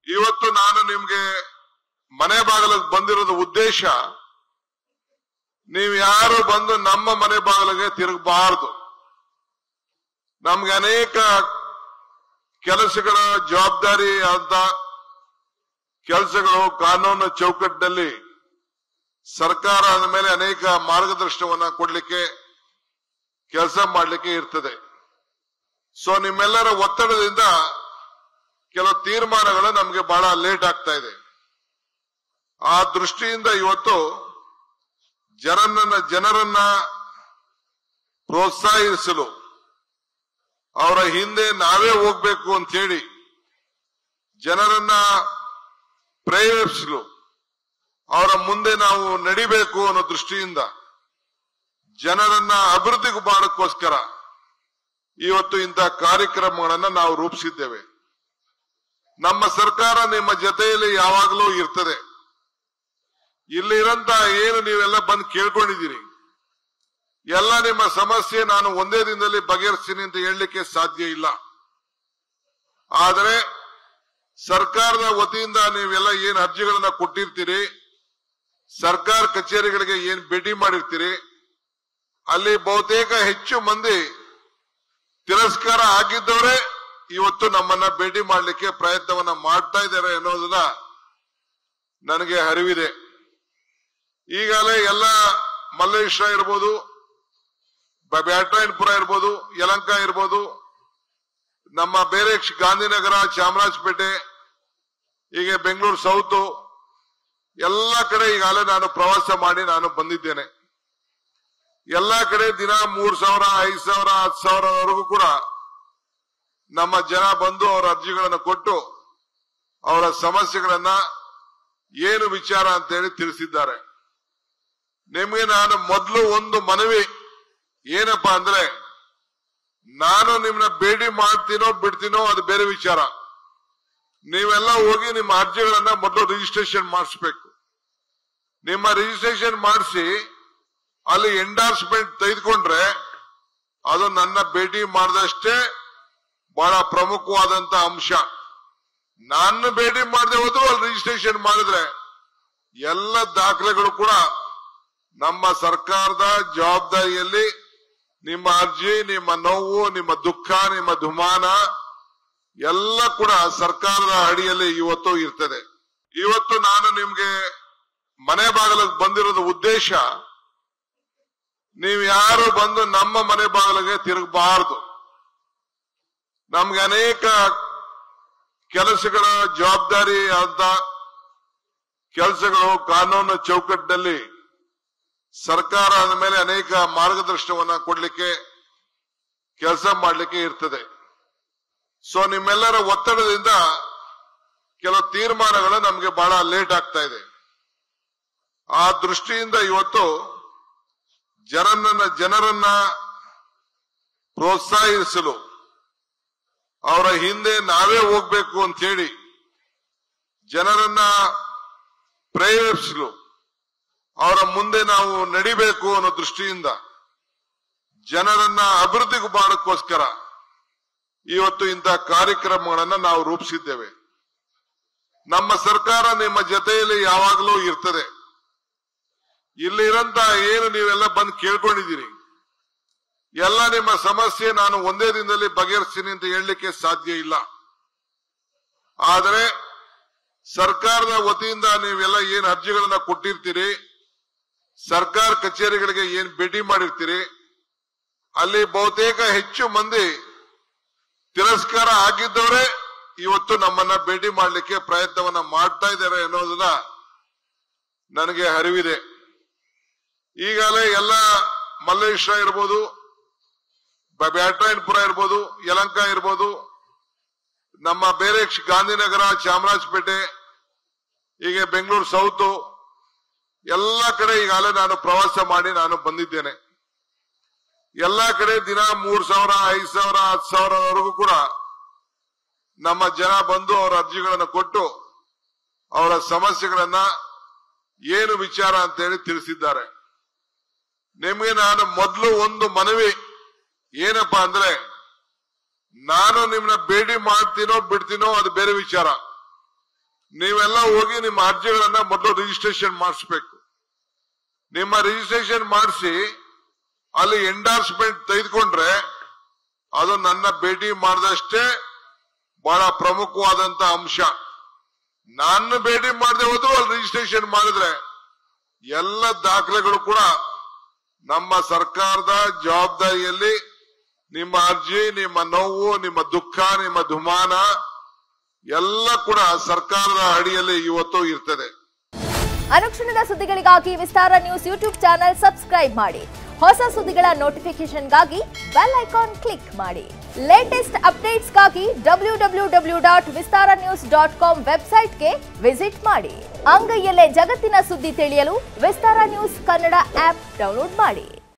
ಇವತ್ತು ನಾನು ನಿಮ್ಗೆ ಮನೆ ಬಾಗಿಲಿಗೆ ಬಂದಿರೋದು ಉದ್ದೇಶ ನೀವು ಯಾರು ಬಂದು ನಮ್ಮ ಮನೆ ಬಾಗಿಲಿಗೆ ತಿರುಗಬಾರದು ನಮ್ಗೆ ಅನೇಕ ಕೆಲಸಗಳ ಜವಾಬ್ದಾರಿ ಅಂತ ಕೆಲಸಗಳು ಕಾನೂನು ಚೌಕಟ್ಟಿನಲ್ಲಿ ಸರ್ಕಾರ ಅಂದ ಮೇಲೆ ಅನೇಕ ಮಾರ್ಗದರ್ಶನವನ್ನ ಕೊಡ್ಲಿಕ್ಕೆ ಕೆಲಸ ಮಾಡಲಿಕ್ಕೆ ಇರ್ತದೆ ಸೊ ನಿಮ್ಮೆಲ್ಲರ ಒತ್ತಡದಿಂದ ಕೆಲವು ತೀರ್ಮಾನಗಳು ನಮಗೆ ಬಹಳ ಲೇಟ್ ಆಗ್ತಾ ಇದೆ ಆ ದೃಷ್ಟಿಯಿಂದ ಇವತ್ತು ಜನರನ್ನ ಜನರನ್ನ ಪ್ರೋತ್ಸಾಹಿಸಲು ಅವರ ಹಿಂದೆ ನಾವೇ ಹೋಗ್ಬೇಕು ಅಂತ ಹೇಳಿ ಜನರನ್ನ ಪ್ರೇರೇಪಿಸಲು ಅವರ ಮುಂದೆ ನಾವು ನಡಿಬೇಕು ಅನ್ನೋ ದೃಷ್ಟಿಯಿಂದ ಜನರನ್ನ ಅಭಿವೃದ್ಧಿ ಮಾಡೋಕ್ಕೋಸ್ಕರ ಇವತ್ತು ಇಂಥ ಕಾರ್ಯಕ್ರಮಗಳನ್ನ ನಾವು ರೂಪಿಸಿದ್ದೇವೆ ನಮ್ಮ ಸರ್ಕಾರ ನಿಮ್ಮ ಜೊತೆಯಲ್ಲಿ ಯಾವಾಗಲೂ ಇರ್ತದೆ ಇಲ್ಲಿರಂತ ಏನು ನೀವೆಲ್ಲ ಬಂದು ಕೇಳ್ಕೊಂಡಿದ್ದೀರಿ ಎಲ್ಲ ನಿಮ್ಮ ಸಮಸ್ಯೆ ನಾನು ಒಂದೇ ದಿನದಲ್ಲಿ ಬಗೆಹರಿಸ್ತೀನಿ ಅಂತ ಹೇಳಲಿಕ್ಕೆ ಸಾಧ್ಯ ಇಲ್ಲ ಆದರೆ ಸರ್ಕಾರದ ವತಿಯಿಂದ ನೀವೆಲ್ಲ ಏನ್ ಅರ್ಜಿಗಳನ್ನ ಕೊಟ್ಟಿರ್ತೀರಿ ಸರ್ಕಾರ ಕಚೇರಿಗಳಿಗೆ ಏನ್ ಭೇಟಿ ಮಾಡಿರ್ತೀರಿ ಅಲ್ಲಿ ಬಹುತೇಕ ಹೆಚ್ಚು ಮಂದಿ ತಿರಸ್ಕಾರ ಆಗಿದ್ದವರೇ ಇವತ್ತು ನಮ್ಮನ್ನ ಭೇಟಿ ಮಾಡಲಿಕ್ಕೆ ಪ್ರಯತ್ನವನ್ನ ಮಾಡ್ತಾ ಇದ್ದಾರೆ ಅನ್ನೋದನ್ನ ನನಗೆ ಅರಿವಿದೆ ಈಗಾಗಲೇ ಎಲ್ಲ ಮಲ್ಲೇಶ್ವರ ಇರ್ಬೋದು ಬ- ಬ್ಯಾಟ್ರಾಯನಪುರ ಇರ್ಬೋದು ಯಲಂಕ ಇರ್ಬೋದು ನಮ್ಮ ಬೇರೆ ಕ್ಷ- ಗಾಂಧಿನಗರ ಚಾಮರಾಜಪೇಟೆ ಹೀಗೆ ಬೆಂಗಳೂರು ಸೌತ್ ಎಲ್ಲ ಕಡೆ ಈಗಾಗಲೇ ನಾನು ಪ್ರವಾಸ ಮಾಡಿ ನಾನು ಬಂದಿದ್ದೇನೆ ಎಲ್ಲ ಕಡೆ ದಿನ ಮೂರ್ ಸಾವಿರ ಐದ್ ಸಾವಿರ ಹತ್ತು ಸಾವಿರವರೆಗೂ ಕೂಡ ನಮ್ಮ ಜನ ಬಂದು ಅವರ ಅರ್ಜಿಗಳನ್ನು ಕೊಟ್ಟು ಅವರ ಸಮಸ್ಯೆಗಳನ್ನ ಏನು ವಿಚಾರ ಅಂತ ಹೇಳಿ ತಿಳಿಸಿದ್ದಾರೆ ನಿಮಗೆ ನಾನು ಮೊದಲು ಒಂದು ಮನವಿ ಏನಪ್ಪಾ ಅಂದ್ರೆ ನಾನು ನಿಮ್ಮನ್ನ ಭೇಟಿ ಮಾಡ್ತೀನೋ ಬಿಡ್ತೀನೋ ಅದು ಬೇರೆ ವಿಚಾರ ನೀವೆಲ್ಲ ಹೋಗಿ ನಿಮ್ಮ ಅರ್ಜಿಗಳನ್ನ ಮೊದಲು ರಿಜಿಸ್ಟ್ರೇಷನ್ ಮಾಡಿಸ್ಬೇಕು ನಿಮ್ಮ ರಿಜಿಸ್ಟ್ರೇಷನ್ ಮಾಡಿಸಿ ಅಲ್ಲಿ ಎಂಡಾರ್ಸ್ಮೆಂಟ್ ತೆಗೆದುಕೊಂಡ್ರೆ ಅದು ನನ್ನ ಭೇಟಿ ಮಾಡಿದಷ್ಟೇ ಬಹಳ ಪ್ರಮುಖವಾದಂತ ಅಂಶ ನಾನು ಭೇಟಿ ಮಾಡದೆ ಹೋದ್ರು ಅಲ್ಲಿ ರಿಜಿಸ್ಟ್ರೇಷನ್ ಮಾಡಿದ್ರೆ ಎಲ್ಲ ದಾಖಲೆಗಳು ಕೂಡ ನಮ್ಮ ಸರ್ಕಾರದ ಜವಾಬ್ದಾರಿಯಲ್ಲಿ ನಿಮ್ಮ ಅರ್ಜಿ ನಿಮ್ಮ ನೋವು ನಿಮ್ಮ ದುಃಖ ನಿಮ್ಮ ದುಮಾನ ಎಲ್ಲ ಕೂಡ ಸರ್ಕಾರದ ಅಡಿಯಲ್ಲಿ ಇವತ್ತು ಇರ್ತದೆ ಇವತ್ತು ನಾನು ನಿಮ್ಗೆ ಮನೆ ಬಾಗಿಲಿಗೆ ಬಂದಿರೋದು ಉದ್ದೇಶ ನೀವು ಯಾರು ಬಂದು ನಮ್ಮ ಮನೆ ಬಾಗಿಲಿಗೆ ತಿರುಗಬಾರದು ನಮ್ಗೆ ಅನೇಕ ಕೆಲಸಗಳ ಜವಾಬ್ದಾರಿ ಅಂತ ಕೆಲಸಗಳು ಕಾನೂನು ಚೌಕಟ್ಟಿನಲ್ಲಿ ಸರ್ಕಾರ ಅಂದ ಮೇಲೆ ಅನೇಕ ಮಾರ್ಗದರ್ಶನವನ್ನ ಕೊಡ್ಲಿಕ್ಕೆ ಕೆಲಸ ಮಾಡಲಿಕ್ಕೆ ಇರ್ತದೆ ಸೊ ನಿಮ್ಮೆಲ್ಲರ ಒತ್ತಡದಿಂದ ಕೆಲವು ತೀರ್ಮಾನಗಳು ನಮಗೆ ಬಹಳ ಲೇಟ್ ಆಗ್ತಾ ಇದೆ ಆ ದೃಷ್ಟಿಯಿಂದ ಇವತ್ತು ಜನರನ್ನ ಜನರನ್ನ ಪ್ರೋತ್ಸಾಹಿಸಲು ಅವರ ಹಿಂದೆ ನಾವೇ ಹೋಗ್ಬೇಕು ಅಂತ ಹೇಳಿ ಜನರನ್ನ ಪ್ರೇರೇಪಿಸಲು ಅವರ ಮುಂದೆ ನಾವು ನಡಿಬೇಕು ಅನ್ನೋ ದೃಷ್ಟಿಯಿಂದ ಜನರನ್ನ ಅಭಿವೃದ್ಧಿ ಮಾಡೋಕ್ಕೋಸ್ಕರ ಇವತ್ತು ಇಂಥ ಕಾರ್ಯಕ್ರಮಗಳನ್ನ ನಾವು ರೂಪಿಸಿದ್ದೇವೆ ನಮ್ಮ ಸರ್ಕಾರ ನಿಮ್ಮ ಜೊತೆಯಲ್ಲಿ ಯಾವಾಗಲೂ ಇರ್ತದೆ ಇಲ್ಲಿರಂತ ಏನು ನೀವೆಲ್ಲ ಬಂದು ಕೇಳ್ಕೊಂಡಿದ್ದೀರಿ ಎಲ್ಲ ನಿಮ್ಮ ಸಮಸ್ಯೆ ನಾನು ಒಂದೇ ದಿನದಲ್ಲಿ ಬಗೆಹರಿಸ್ತೀನಿ ಅಂತ ಹೇಳಲಿಕ್ಕೆ ಸಾಧ್ಯ ಇಲ್ಲ ಆದರೆ ಸರ್ಕಾರದ ವತಿಯಿಂದ ನೀವೆಲ್ಲ ಏನ್ ಅರ್ಜಿಗಳನ್ನ ಕೊಟ್ಟಿರ್ತೀರಿ ಸರ್ಕಾರ ಕಚೇರಿಗಳಿಗೆ ಏನ್ ಭೇಟಿ ಮಾಡಿರ್ತೀರಿ ಅಲ್ಲಿ ಬಹುತೇಕ ಹೆಚ್ಚು ಮಂದಿ ತಿರಸ್ಕಾರ ಆಗಿದ್ದವರೇ ಇವತ್ತು ನಮ್ಮನ್ನ ಭೇಟಿ ಮಾಡಲಿಕ್ಕೆ ಪ್ರಯತ್ನವನ್ನ ಮಾಡ್ತಾ ಇದ್ದಾರೆ ಅನ್ನೋದನ್ನ ನನಗೆ ಅರಿವಿದೆ ಈಗಾಗಲೇ ಎಲ್ಲ ಮಲ್ಲೇಶ್ವರ ಇರ್ಬೋದು ಬ- ಬ್ಯಾಟ್ರಾಯನಪುರ ಇರ್ಬೋದು ಯಲಂಕ ಇರ್ಬೋದು ನಮ್ಮ ಬೇರೆ ಕ್ಷ- ಗಾಂಧಿನಗರ ಚಾಮರಾಜಪೇಟೆ ಹೀಗೆ ಬೆಂಗಳೂರು ಸೌತ್ ಎಲ್ಲ ಕಡೆ ಈಗಾಗಲೇ ನಾನು ಪ್ರವಾಸ ಮಾಡಿ ನಾನು ಬಂದಿದ್ದೇನೆ ಎಲ್ಲ ಕಡೆ ದಿನ ಮೂರ್ ಸಾವಿರ ಐದ್ ಸಾವಿರ ಹತ್ತು ಸಾವಿರವರೆಗೂ ಕೂಡ ನಮ್ಮ ಜನ ಬಂದು ಅವರ ಅರ್ಜಿಗಳನ್ನು ಕೊಟ್ಟು ಅವರ ಸಮಸ್ಯೆಗಳನ್ನ ಏನು ವಿಚಾರ ಅಂತ ಹೇಳಿ ತಿಳಿಸಿದ್ದಾರೆ ನಿಮಗೆ ನಾನು ಮೊದಲು ಒಂದು ಮನವಿ ಏನಪ್ಪಾ ಅಂದ್ರೆ ನಾನು ನಿಮ್ಮನ್ನ ಭೇಟಿ ಮಾಡ್ತೀನೋ ಬಿಡ್ತೀನೋ ಅದು ಬೇರೆ ವಿಚಾರ ನೀವೆಲ್ಲ ಹೋಗಿ ನಿಮ್ಮ ಅರ್ಜಿಗಳನ್ನ ಮೊದಲು ರಿಜಿಸ್ಟ್ರೇಷನ್ ಮಾಡಿಸ್ಬೇಕು ನಿಮ್ಮ ರಿಜಿಸ್ಟ್ರೇಷನ್ ಮಾಡಿಸಿ ಅಲ್ಲಿ ಎಂಡಾರ್ಸ್ಮೆಂಟ್ ತೆಗೆದುಕೊಂಡ್ರೆ ಅದು ನನ್ನ ಭೇಟಿ ಮಾಡಿದಷ್ಟೇ ಬಹಳ ಪ್ರಮುಖವಾದಂತ ಅಂಶ ನಾನು ಭೇಟಿ ಮಾಡದೆ ಹೋದ್ರು ಅಲ್ಲಿ ರಿಜಿಸ್ಟ್ರೇಷನ್ ಮಾಡಿದ್ರೆ ಎಲ್ಲ ದಾಖಲೆಗಳು ಕೂಡ ನಮ್ಮ ಸರ್ಕಾರದ ಜವಾಬ್ದಾರಿಯಲ್ಲಿ ನಿಮ್ಮ ಅರ್ಜಿ ನಿಮ್ಮ ನೋವು ನಿಮ್ಮ ದುಃಖ ನಿಮ್ಮ ದುಮಾನ ಎಲ್ಲ ಕೂಡ ಸರ್ಕಾರದ ಅಡಿಯಲ್ಲಿ ಇವತ್ತು ಇರ್ತದೆ ಅನುಕ್ಷಣದ ಸುದ್ದಿಗಳಿಗಾಗಿ Vistara news YouTube channel subscribe ಮಾಡಿ ಹೊಸ ಸುದ್ದಿಗಳ ನೋಟಿಫಿಕೇಶನ್ಗಾಗಿ ಬೆಲ್ ಐಕಾನ್ ಕ್ಲಿಕ್ ಮಾಡಿ ಲೇಟೆಸ್ಟ್ ಅಪ್ಡೇಟ್ಸ್ಗಾಗಿ W W W dot Vistara news dot com ವೆಬ್ಸೈಟ್ಗೆ ವಿಸಿಟ್ ಮಾಡಿ ಅಂಗೈಯಲ್ಲೇ ಜಗತ್ತಿನ ಸುದ್ದಿ ತಿಳಿಯಲು Vistara news Kannada app download ಮಾಡಿ